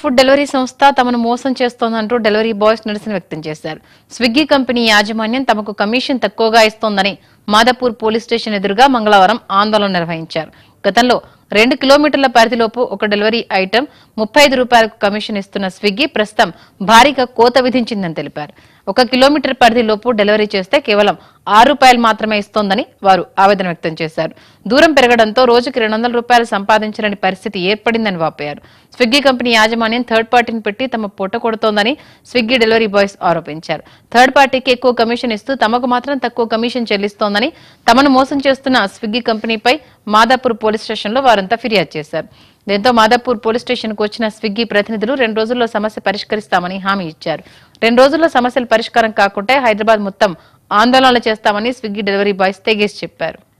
food delivery సంస్థ తమను మోసం చేస్తోందంటూ డెలివరీ బాయ్స్ నిరసన వ్యక్తం చేశారు స్విగ్గీ కంపెనీ యాజమాన్యం తమకు కమిషన్ తక్కువగా ఇస్తోందని మాదాపూర్ పోలీస్ స్టేషన్ ఎదురుగా మంగళవారం ఆందోళన నిర్వహించారు గతంలో రెండు కిలోమీటర్ల పరిధిలోపు ఒక డెలివరీ ఐటెం ముప్పై ఐదు రూపాయలకు కమిషన్ ఇస్తున్న స్విగ్గీ ప్రస్తుతం భారీగా కోత విధించిందని తెలిపారు ఒక కిలోమీటర్ పరిధిలోపు డెలివరీ చేస్తే కేవలం ఆరు రూపాయలు మాత్రమే ఇస్తోందని వారు ఆవేదన వ్యక్తం చేశారు దూరం పెరగడంతో రోజుకి రెండు వందల రూపాయలు సంపాదించలేని పరిస్థితి ఏర్పడిందని వాపోయారు స్విగ్గీ కంపెనీ యాజమాన్యం థర్డ్ పార్టీని పెట్టి తమ పొట్ట కొడుతోందని స్విగ్గీ డెలివరీ బాయ్స్ ఆరోపించారు థర్డ్ పార్టీకి ఎక్కువ కమిషన్ ఇస్తూ తమకు మాత్రం తక్కువ కమిషన్ చెల్లిస్తోందని తమను మోసం చేస్తున్న స్విగ్గీ కంపెనీపై మాదాపూర్ పోలీస్ స్టేషన్లో వారంతా ఫిర్యాదు చేశారు దీంతో మాదాపూర్ పోలీస్ స్టేషన్కు వచ్చిన స్విగ్గీ ప్రతినిధులు రెండు రోజుల్లో సమస్య పరిష్కరిస్తామని హామీ ఇచ్చారు రెండు రోజుల్లో సమస్యలు పరిష్కారం కాకుంటే హైదరాబాద్ మొత్తం ఆందోళనలు చేస్తామని స్విగ్గీ డెలివరీ బాయ్స్ తెగేసి చెప్పారు